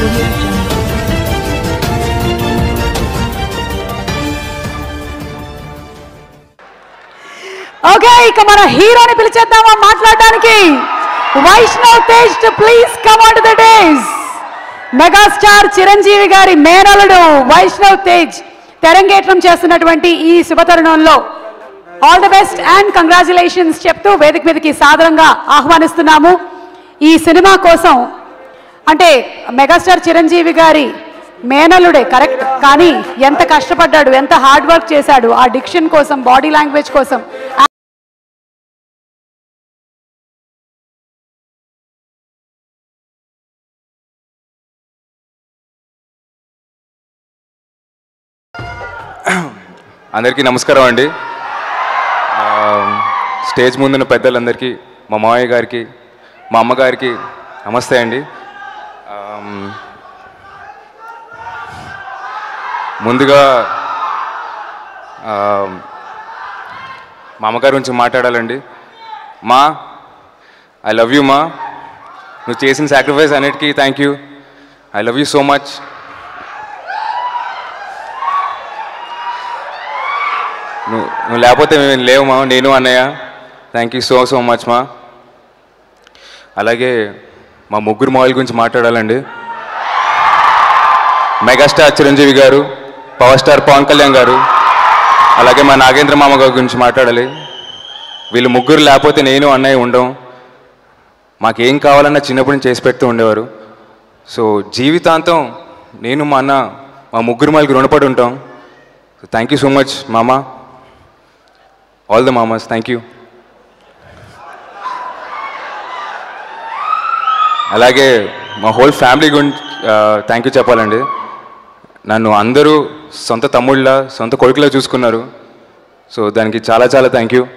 audio jungle. Okay ఇక మన హీరోని పిలిచేద్దామా మాట్లాడడానికి Vaishnav Tej to please come on to the dais Megastar Chiranjeevi గారి మేనలుడు వైష్ణవ్ తేజ్ తెరంగేట్రం చేస్తున్నటువంటి ఈ శుభతరుణంలో all the best and congratulations చెప్తూ వేదిక మీదకి సాదరంగా ఆహ్వానిస్తున్నాము ఈ సినిమా కోసం అంటే మెగాస్టార్ చిరంజీవి గారి మేనలుడే కరెక్ట్ కానీ ఎంత కష్టపడ్డాడు ఎంత హార్డ్ వర్క్ చేశాడు ఆ డిక్షన్ కోసం బాడీ లాంగ్వేజ్ కోసం అందరికీ నమస్కారం అండి ఆ, స్టేజ్ ముందున్న పెద్దలందరికీ మా మావయ్య గారికి మా అమ్మగారికి నమస్తే అండి ఆమ్, ముందుగా ఆ, మా అమ్మగారి గురించి మాట్లాడాలండి మా ఐ లవ్ యూ మా నువ్వు చేసిన సాక్రిఫైస్ అన్నిటికీ thank you I love you so much నువ్వు నువ్వు లేకపోతే మేము లేవు మా నేను అన్నయ్య thank you so so much మా అలాగే మా ముగ్గురు మావల గురించి మాట్లాడాలండి మెగాస్టార్ చిరంజీవి గారు పవర్ స్టార్ పవన్ కళ్యాణ్ గారు అలాగే మా నాగేంద్ర మామ గారి గురించి మాట్లాడాలి వీళ్ళు ముగ్గురు లేకపోతే నేను అన్నయ్య ఉండం మాకేం కావాలన్నా చిన్నప్పటి నుంచి చేసి పెడుతూ ఉండేవారు సో జీవితాంతం నేను మా అన్న మా ముగ్గురు మాలకి రుణపడి ఉంటాం థ్యాంక్ యూ సో మచ్ మామ all the mamas thank you అలాగే మా హోల్ ఫ్యామిలీ గురించి థ్యాంక్ యూ చెప్పాలండి నన్ను అందరూ సొంత తమ్ముళ్ళ సొంత కొడుకులా చూసుకున్నారు సో దానికి చాలా చాలా థ్యాంక్ యూ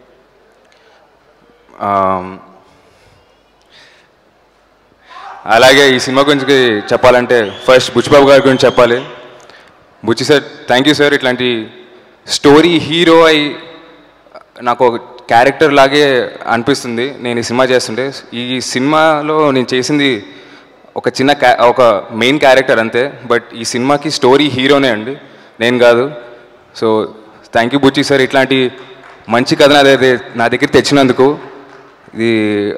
అలాగే ఈ సినిమా గురించి చెప్పాలంటే ఫస్ట్ బుచ్చిబాబు గారి గురించి చెప్పాలి Buchi sir thank you sir ఇట్లాంటి స్టోరీ హీరో అయి నాకు ఒక క్యారెక్టర్ లాగే అనిపిస్తుంది నేను ఈ సినిమా చేస్తుంటే ఈ సినిమాలో నేను చేసింది ఒక చిన్న క్యా ఒక మెయిన్ క్యారెక్టర్ అంతే బట్ ఈ సినిమాకి స్టోరీ హీరోనే అండి నేను కాదు so thank you Buchi sir ఇట్లాంటి మంచి కథ నా దగ్గర నా దగ్గర తెచ్చినందుకు ఇది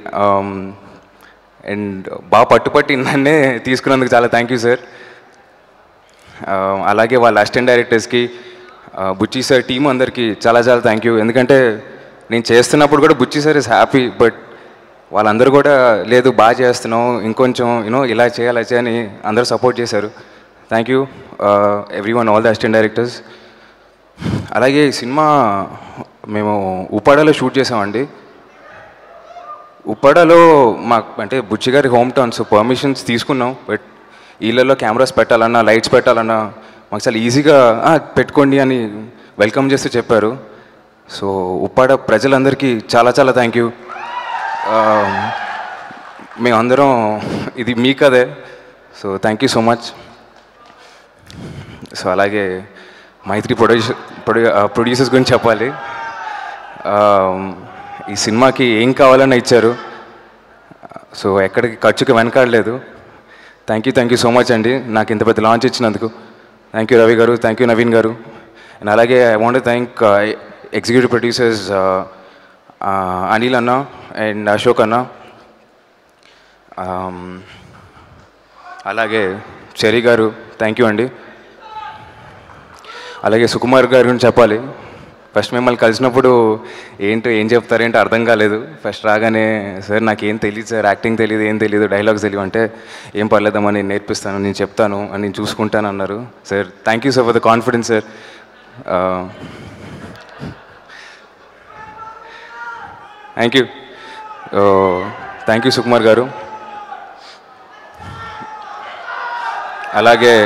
అండ్ బాగా పట్టుపట్టి నన్నే తీసుకున్నందుకు చాలా థ్యాంక్ యూ సార్ ఆ, అలాగే వాళ్ళ అసిస్టెంట్ డైరెక్టర్స్కి ఆ, బుచ్చి సార్ టీం అందరికీ చాలా చాలా థ్యాంక్ యూ ఎందుకంటే నేను చేస్తున్నప్పుడు కూడా Buchi sir is happy but వాళ్ళందరూ కూడా లేదు బాగా చేస్తున్నావు ఇంకొంచెం యూనో ఇలా చేయాలి అలా చేయని అందరూ సపోర్ట్ చేశారు thank you everyone all the assistant directors అలాగే ఈ సినిమా మేము ఉప్పాడలో షూట్ చేసామండి ఉప్పాడలో మాకు అంటే బుచ్చి గారి హోమ్ టౌన్ సో పర్మిషన్స్ తీసుకున్నాం బట్ ఇళ్ళల్లో కెమెరాస్ పెట్టాలన్నా లైట్స్ పెట్టాలన్నా మాకు చాలా ఈజీగా "ఆ, పెట్టుకోండి అని వెల్కమ్ చేస్తూ చెప్పారు సో ఉప్పాడ ప్రజలందరికీ చాలా చాలా థ్యాంక్ యూ మేమందరం ఇది మీ కదే so thank you so much so అలాగే మైత్రి ప్రొడ్యూసర్ ప్రొడ్యూసర్స్ గురించి చెప్పాలి ఆ, ఈ సినిమాకి ఏం కావాలన్నా ఇచ్చారు సో ఎక్కడికి ఖర్చుకి వెనకాడలేదు thank you thank you so much అండి నాకు ఇంత పెద్ద లాంచ్ ఇచ్చినందుకు థ్యాంక్ యూ రవి గారు థ్యాంక్ యూ నవీన్ గారు అండ్ అలాగే I want thank executive producers Anil అన్న అండ్ అశోక్ అన్న Um, అలాగే చెరీ గారు థ్యాంక్ యూ అండి అలాగే సుకుమార్ గారి గురించి చెప్పాలి ఫస్ట్ మిమ్మల్ని కలిసినప్పుడు ఏంటో ఏం చెప్తారేంటో అర్థం కాలేదు ఫస్ట్ రాగానే సార్ నాకేం తెలియదు సార్ యాక్టింగ్ తెలియదు ఏం తెలియదు డైలాగ్స్ తెలియదు అంటే ఏం పర్లేదమ్మా నేను నేర్పిస్తాను నేను చెప్తాను అని నేను చూసుకుంటాను అన్నారు sir thank you sir for the confidence sir thank you thank you Sukumar గారు అలాగే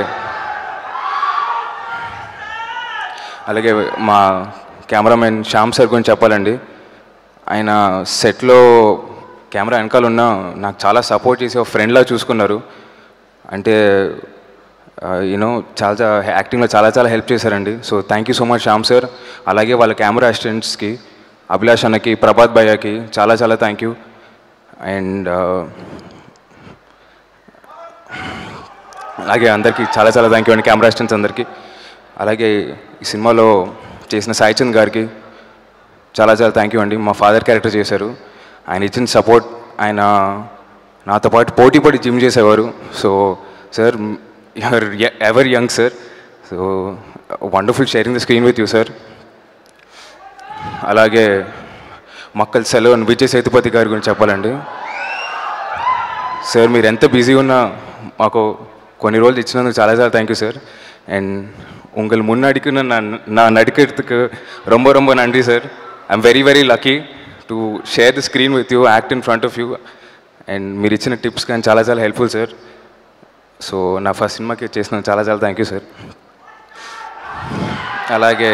అలాగే మా కెమెరామెన్ శ్యామ్ సార్ గురించి చెప్పాలండి ఆయన సెట్లో కెమెరా వెనకాల ఉన్న నాకు చాలా సపోర్ట్ చేసి ఒక ఫ్రెండ్లా చూసుకున్నారు అంటే యూనో చాలా చాలా యాక్టింగ్లో చాలా చాలా హెల్ప్ చేశారండి so thank you so much Shyam sir అలాగే వాళ్ళ కెమెరా అసిస్టెంట్స్కి అభిలాష్ అన్నకి ప్రభాత్ భయ్యకి చాలా చాలా థ్యాంక్ యూ అండ్ అలాగే అందరికీ చాలా చాలా థ్యాంక్ యూ అండి కెమెరా అసిస్టెంట్స్ అందరికీ అలాగే ఈ సినిమాలో చేసిన సాయి చంద్ గారికి చాలా చాలా థ్యాంక్ యూ అండి మా ఫాదర్ క్యారెక్టర్ చేశారు ఆయన ఇచ్చిన సపోర్ట్ ఆయన నాతో పాటు పోటీ పడి జిమ్ చేసేవారు so sir you are ever young sir so wonderful sharing the screen with you sir అలాగే మక్కల్ సెలవు విజయ్ సేతుపతి గారి గురించి చెప్పాలండి సార్ మీరు ఎంత బిజీ ఉన్నా మాకు కొన్ని రోజులు ఇచ్చినందుకు చాలా చాలా థ్యాంక్ యూ సార్ అండ్ உங்கள் முன்னாடிக்கு நான் நான் நடிக்கிறதுக்கு ரொம்ப ரொம்ப நன்றி sir I am very very lucky to share the screen with you act in front of you and మీరు ఇచ్చిన టిప్స్ కానీ చాలా చాలా హెల్ప్ఫుల్ సార్ సో నా ఫస్ట్ సినిమాకి చేసిన చాలా చాలా థ్యాంక్ యూ సార్ అలాగే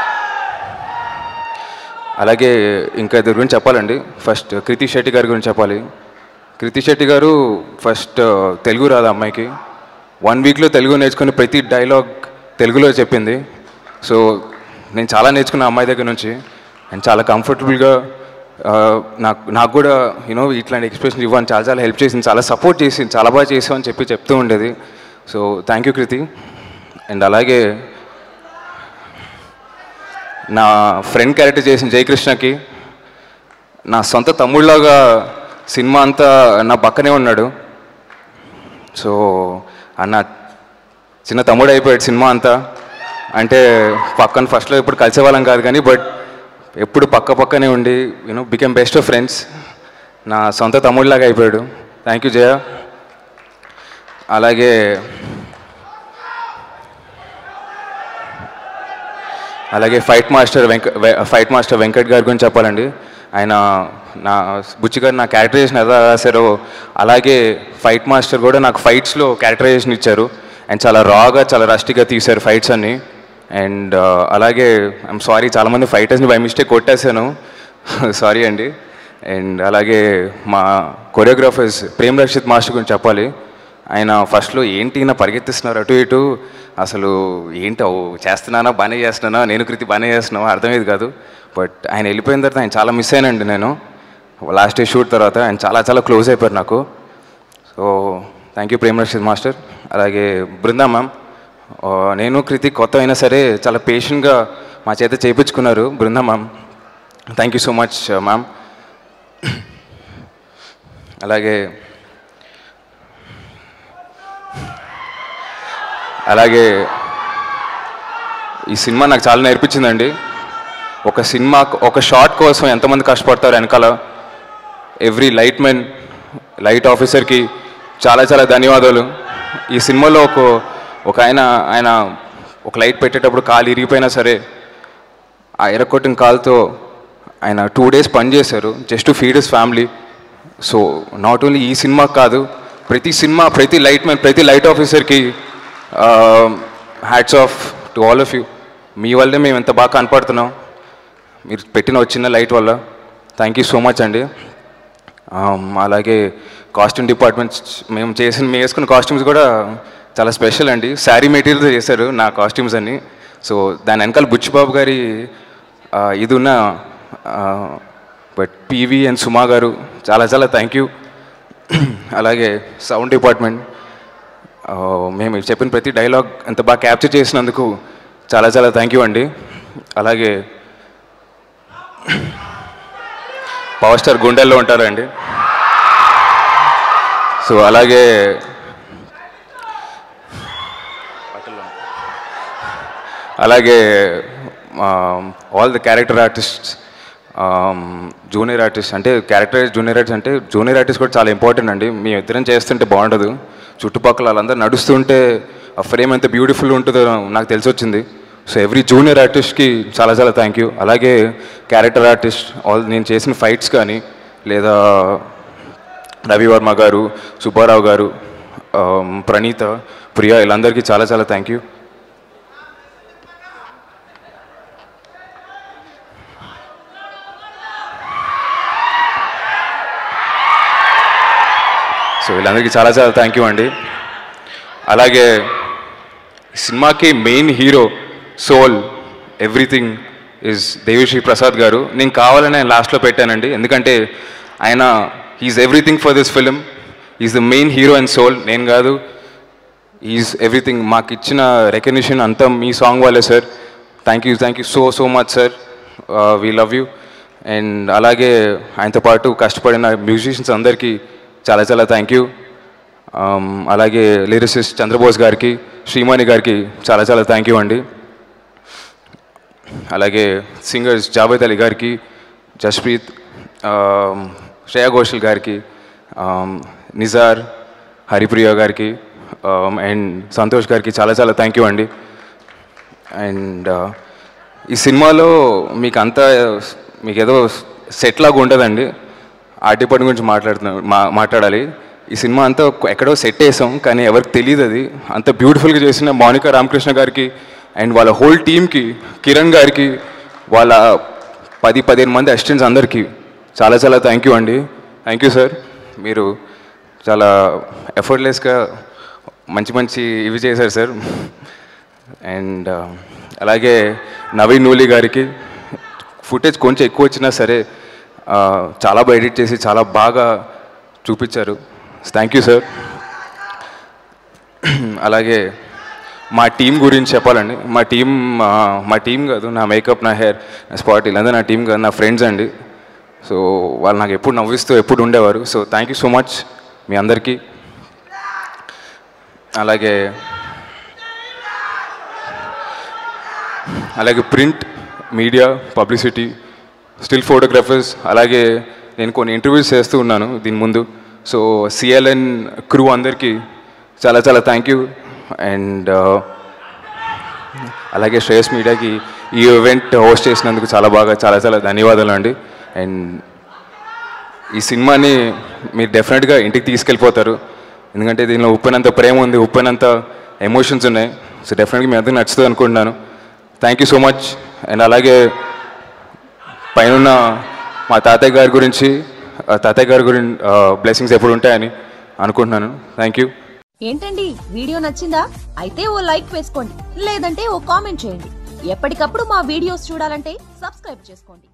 అలాగే ఇంకా ఇద్దరి గురించి చెప్పాలండి ఫస్ట్ కృతి శెట్టి గారి గురించి చెప్పాలి కృతి శెట్టి గారు ఫస్ట్ తెలుగు రాదు అమ్మాయికి వన్ వీక్లో తెలుగు నేర్చుకుని ప్రతి డైలాగ్ తెలుగులో చెప్పింది సో నేను చాలా నేర్చుకున్న అమ్మాయి దగ్గర నుంచి అండ్ చాలా కంఫర్టబుల్గా నాకు నాకు కూడా యూనో ఇట్లాంటి ఎక్స్ప్రెషన్ ఇవ్వని చాలా చాలా హెల్ప్ చేసింది చాలా సపోర్ట్ చేసింది చాలా బాగా చేసావు అని చెప్పి చెప్తూ ఉండేది so thank you Kriti and అలాగే నా ఫ్రెండ్ క్యారెక్టర్ చేసిన జయకృష్ణకి నా సొంత తమ్ముళ్ళలాగా సినిమా అంతా నా పక్కనే ఉన్నాడు సో అన్న చిన్న తమ్ముడు అయిపోయాడు సినిమా అంతా అంటే పక్కన ఫస్ట్లో ఎప్పుడు కలిసేవాళ్ళం కాదు కానీ బట్ ఎప్పుడు పక్క పక్కనే ఉండి you know became best of friends నా సొంత తమ్ముడిలాగా అయిపోయాడు థ్యాంక్ యూ జయ అలాగే అలాగే ఫైట్ మాస్టర్ వెంక వె- ఫైట్ మాస్టర్ వెంకట్ గారి గురించి చెప్పాలండి ఆయన నా బుచ్చి గారు నా క్యారెక్టరైజేషన్ ఎలా రాశారో అలాగే ఫైట్ మాస్టర్ కూడా నాకు ఫైట్స్లో క్యారెక్టరైజేషన్ ఇచ్చారు అండ్ చాలా రాగా చాలా రస్టిగా తీశారు ఫైట్స్ అన్ని అండ్ అలాగే ఐఎమ్ సారీ చాలామంది ఫైటర్స్ని బై మిస్టేక్ కొట్టేశాను సారీ అండి అండ్ అలాగే మా కొరియోగ్రాఫర్స్ ప్రేమ్ రక్షిత్ మాస్టర్ గురించి చెప్పాలి ఆయన ఫస్ట్లో ఏంటి నా పరిగెత్తిస్తున్నారు అటు ఇటు అసలు ఏంటి ఓ చేస్తున్నానా బాగానే చేస్తున్నానా నేను కృతి బాగానే చేస్తున్నావా అర్థమయ్యేది కాదు బట్ ఆయన వెళ్ళిపోయిన తర్వాత ఆయన చాలా మిస్ అయినండి నేను లాస్ట్ డే షూట్ తర్వాత ఆయన చాలా చాలా క్లోజ్ అయిపోయారు నాకు so thank you Prem Rakshith master అలాగే బృందా మ్యామ్ ఆ, నేను కృతి కొత్త అయినా సరే చాలా పేషెంట్గా మా చేత చేయించుకున్నారు Brinda ma'am thank you so much ma'am అలాగే అలాగే ఈ సినిమా నాకు చాలా నేర్పించిందండి ఒక సినిమా ఒక షాట్ కోసం ఎంతమంది కష్టపడతారు వెనకాల ఎవ్రీ లైట్ మెన్ లైట్ ఆఫీసర్కి చాలా చాలా ధన్యవాదాలు ఈ సినిమాలో ఒక ఒక ఆయన ఆయన ఒక లైట్ పెట్టేటప్పుడు కాలు ఇరిగిపోయినా సరే ఆ ఎరకొట్టిన కాలుతో ఆయన టూ డేస్ పనిచేశారు just to feed his family so not only ఈ సినిమా కాదు ప్రతి సినిమా ప్రతి లైట్ మ్యాన్ ప్రతి లైట్ ఆఫీసర్కి hats off to all of you మీ వల్లే మేము ఎంత బాగా కనపడుతున్నాం మీరు పెట్టిన ఒక చిన్న లైట్ వల్ల థ్యాంక్ యూ సో మచ్ అండి Um, అలాగే కాస్ట్యూమ్ డిపార్ట్మెంట్స్ మేము చేసిన మేము వేసుకున్న కాస్ట్యూమ్స్ కూడా చాలా స్పెషల్ అండి శారీ మెటీరియల్తో చేశారు నా కాస్ట్యూమ్స్ అన్ని సో దాని వెనకాల బుచ్చిబాబు గారి ఆ, ఇది ఉన్న బట్ పీవీ అండ్ సుమా గారు చాలా చాలా థ్యాంక్ యూ అలాగే సౌండ్ డిపార్ట్మెంట్ ఆ, మేము చెప్పిన ప్రతి డైలాగ్ ఎంత బాగా క్యాప్చర్ చేసినందుకు చాలా చాలా థ్యాంక్ యూ అండి అలాగే పవర్ స్టార్ గుండెల్లో ఉంటారండి సో అలాగే అలాగే all the character artist junior artist అంటే క్యారెక్టర్ జూనియర్ ఆర్టిస్ట్ అంటే జూనియర్ ఆర్టిస్ట్ కూడా చాలా ఇంపార్టెంట్ అండి మీ ఇద్దరం చేస్తుంటే బాగుండదు చుట్టుపక్కల వాళ్ళందరూ నడుస్తుంటే ఆ ఫ్రేమ్ ఎంత బ్యూటిఫుల్ ఉంటుందో నాకు తెలిసి వచ్చింది సో ఎవ్రీ జూనియర్ ఆర్టిస్ట్కి చాలా చాలా థ్యాంక్ యూ అలాగే క్యారెక్టర్ ఆర్టిస్ట్ ఆల్ నేను చేసిన ఫైట్స్ కానీ లేదా రవివర్మ గారు సుబ్బారావు గారు ఆమ్, ప్రణీత ప్రియా వీళ్ళందరికీ చాలా చాలా థ్యాంక్ యూ సో వీళ్ళందరికీ చాలా చాలా థ్యాంక్ యూ అండి అలాగే ఈ సినిమాకి main hero soul everything is Devi Sri Prasad గారు నేను కావాలని ఆయన లాస్ట్లో పెట్టానండి ఎందుకంటే ఆయన he is everything for this film is the main hero and soul నేను కాదు ఈజ్ ఎవ్రీథింగ్ మాకు ఇచ్చిన రికగ్నిషన్ అంతా మీ సాంగ్ వల్లే sir thank you thank you so so much sir we love you and అలాగే ఆయనతో పాటు కష్టపడిన మ్యూజిషియన్స్ అందరికీ చాలా చాలా థ్యాంక్ యూ అలాగే లిరిసిస్ట్ చంద్రబోస్ గారికి శ్రీమాని గారికి చాలా చాలా థ్యాంక్ యూ అండి అలాగే సింగర్స్ జావేద్ అలీ గారికి జస్ప్రీత్ ఆమ్, శ్రేయా ఘోషల్ గారికి ఆమ్, నిజార్ హరిప్రియ గారికి ఆమ్, అండ్ సంతోష్ గారికి చాలా చాలా థ్యాంక్ యూ అండి అండ్ ఆ, ఈ సినిమాలో మీకు అంతా మీకు ఏదో సెట్ లాగా ఉంటుందండి ఆర్ట్ డిపార్ట్మెంట్ గురించి మాట్లాడుతున్నా మా మాట్లాడాలి ఈ సినిమా అంతా ఒక- ఎక్కడో సెట్ వేసాం కానీ ఎవరికి తెలియదు అది అంత బ్యూటిఫుల్గా చేసిన మౌనిక రామకృష్ణ గారికి అండ్ వాళ్ళ హోల్ టీమ్కి కిరణ్ గారికి వాళ్ళ పది పదిహేను మంది అసిస్టెంట్స్ అందరికీ చాలా చాలా థ్యాంక్ యూ అండి థ్యాంక్ యూ సార్ మీరు చాలా ఎఫర్ట్లెస్గా మంచి మంచి ఇవి చేశారు సార్ అండ్ అలాగే నవీన్ నూలి గారికి ఫుటేజ్ కొంచెం ఎక్కువ వచ్చినా సరే ఆ, చాలా బాగా ఎడిట్ చేసి చాలా బాగా చూపించారు థ్యాంక్ యూ సార్ అలాగే మా టీం గురించి చెప్పాలండి మా టీం ఆ, మా టీం కాదు నా మేకప్ నా హెయిర్ నా స్పాట్ వీళ్ళందరూ నా టీం కాదు నా ఫ్రెండ్స్ అండి సో వాళ్ళు నాకు ఎప్పుడు నవ్విస్తూ ఎప్పుడు ఉండేవారు so thank you so much మీ అందరికీ అలాగే అలాగే print media publicity still photographers అలాగే నేను కొన్ని ఇంటర్వ్యూస్ చేస్తూ ఉన్నాను దీని ముందు సో సిఎల్ఎన్ క్రూ అందరికీ చాలా చాలా థ్యాంక్ యూ అండ్ అలాగే శ్రేయస్ మీడియాకి ఈ ఈవెంట్ హోస్ట్ చేసినందుకు చాలా బాగా చాలా చాలా ధన్యవాదాలు అండి అండ్ ఈ సినిమాని మీరు డెఫినెట్గా ఇంటికి తీసుకెళ్ళిపోతారు ఎందుకంటే దీనిలో ఉప్పెనంత ప్రేమ ఉంది ఉప్పెనంత ఎమోషన్స్ ఉన్నాయి సో డెఫినెట్గా మీ అందరికి నచ్చుతుంది అనుకుంటున్నాను thank you so much and అలాగే పైన మా తాతయ్య గారి గురించి ఆ తాతయ్య గారి గురించి బ్లెస్సింగ్స్ ఎప్పుడు ఉంటాయని అనుకుంటున్నాను థ్యాంక్ యూ ఏంటండి వీడియో నచ్చిందా అయితే ఓ లైక్ వేసుకోండి లేదంటే ఓ కామెంట్ చేయండి ఎప్పటికప్పుడు మా వీడియోస్ చూడాలంటే సబ్స్క్రైబ్ చేసుకోండి